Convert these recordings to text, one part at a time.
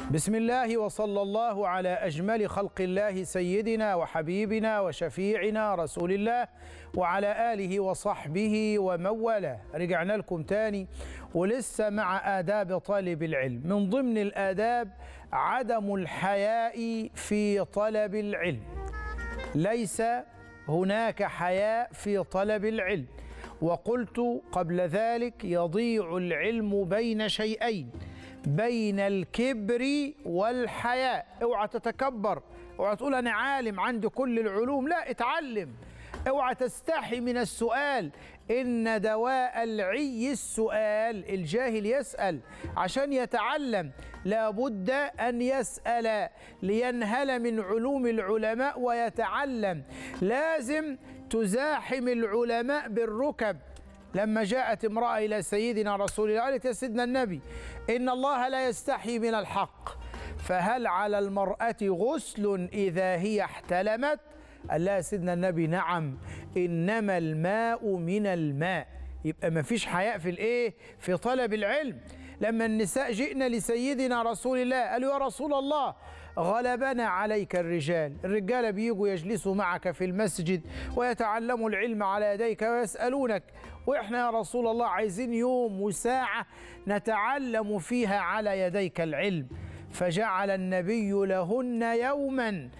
بسم الله وصلى الله على أجمل خلق الله سيدنا وحبيبنا وشفيعنا رسول الله وعلى آله وصحبه ومن والاه رجعنا لكم تاني ولسه مع آداب طالب العلم من ضمن الآداب عدم الحياء في طلب العلم ليس هناك حياء في طلب العلم وقلت قبل ذلك يضيع العلم بين شيئين بين الكبر والحياء اوعى تتكبر اوعى تقول انا عالم عندي كل العلوم لا اتعلم اوعى تستحي من السؤال ان دواء العي السؤال الجاهل يسال عشان يتعلم لابد ان يسال لينهل من علوم العلماء ويتعلم لازم تزاحم العلماء بالركب لما جاءت امرأة إلى سيدنا رسول الله قالت يا سيدنا النبي إن الله لا يستحي من الحق فهل على المرأة غسل إذا هي احتلمت قال لها سيدنا النبي نعم إنما الماء من الماء يبقى ما فيش حياء في الإيه في طلب العلم لما النساء جئنا لسيدنا رسول الله قالوا يا رسول الله غلبنا عليك الرجال الرجال بيجوا يجلسوا معك في المسجد ويتعلموا العلم على يديك ويسألونك وإحنا يا رسول الله عايزين يوم وساعة نتعلم فيها على يديك العلم فجعل النبي لهن يوما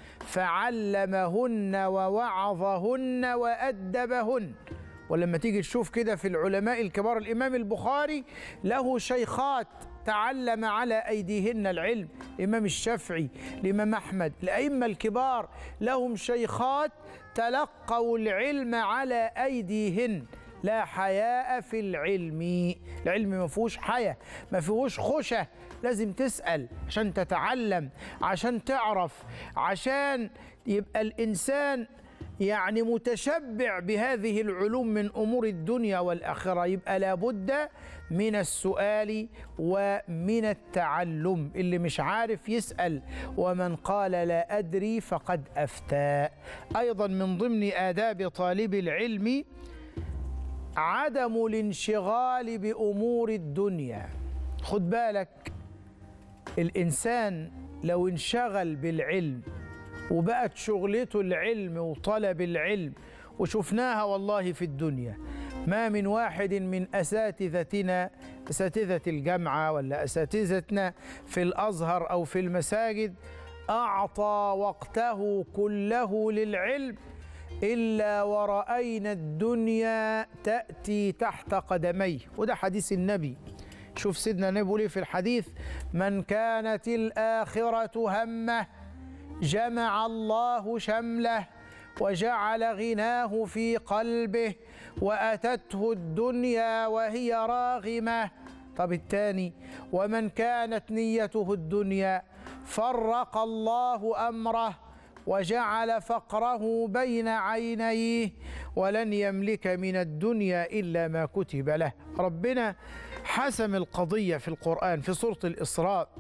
فعلمهن ووعظهن وأدبهن ولما تيجي تشوف كده في العلماء الكبار الإمام البخاري له شيخات تعلم على أيديهن العلم الإمام الشافعي الإمام أحمد الأئمة الكبار لهم شيخات تلقوا العلم على أيديهن لا حياء في العلم العلم ما فيهوش حياء ما فيهوش خشة لازم تسأل عشان تتعلم عشان تعرف عشان يبقى الإنسان يعني متشبع بهذه العلوم من امور الدنيا والاخره يبقى لابد من السؤال ومن التعلم اللي مش عارف يسال ومن قال لا ادري فقد افتى ايضا من ضمن اداب طالب العلم عدم الانشغال بامور الدنيا خد بالك الانسان لو انشغل بالعلم وبقت شغلته العلم وطلب العلم وشفناها والله في الدنيا ما من واحد من اساتذتنا اساتذه الجامعه ولا اساتذتنا في الازهر او في المساجد اعطى وقته كله للعلم الا وراينا الدنيا تاتي تحت قدميه وده حديث النبي شوف سيدنا النبي بيقول في الحديث من كانت الاخره همه جمع الله شمله وجعل غناه في قلبه واتته الدنيا وهي راغمه طب الثاني ومن كانت نيته الدنيا فرق الله امره وجعل فقره بين عينيه ولن يملك من الدنيا الا ما كتب له ربنا حسم القضيه في القران في سوره الاسراء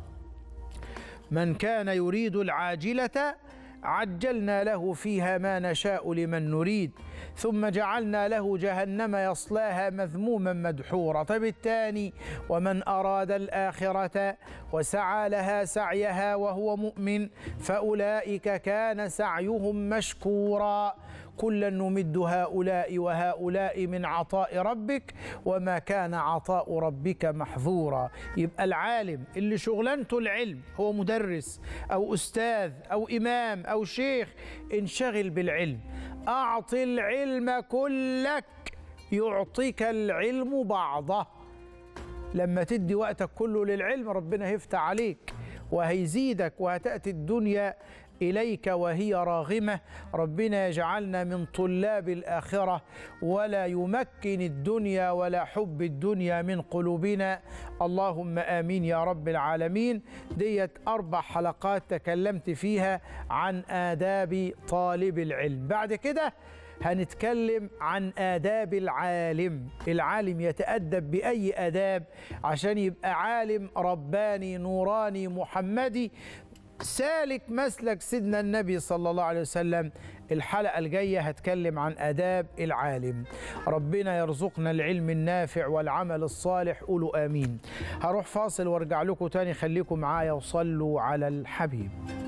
من كان يريد العاجلة عجلنا له فيها ما نشاء لمن نريد ثم جعلنا له جهنم يصلاها مذموما مدحورا طيب الثاني ومن أراد الآخرة وسعى لها سعيها وهو مؤمن فأولئك كان سعيهم مشكورا كلا نمد هؤلاء وهؤلاء من عطاء ربك وما كان عطاء ربك محظورا يبقى العالم اللي شغلانته العلم هو مدرس او استاذ او امام او شيخ انشغل بالعلم اعط العلم كلك يعطيك العلم بعضه لما تدي وقتك كله للعلم ربنا هيفتح عليك وهيزيدك وهتاتي الدنيا اليك وهي راغمه ربنا يجعلنا من طلاب الاخره ولا يمكن الدنيا ولا حب الدنيا من قلوبنا اللهم امين يا رب العالمين ديت اربع حلقات تكلمت فيها عن اداب طالب العلم بعد كده هنتكلم عن آداب العالم العالم يتأدب بأي آداب عشان يبقى عالم رباني نوراني محمدي سالك مسلك سيدنا النبي صلى الله عليه وسلم الحلقة الجاية هتكلم عن آداب العالم ربنا يرزقنا العلم النافع والعمل الصالح قولوا آمين هروح فاصل وارجع لكم تاني خليكم معايا وصلوا على الحبيب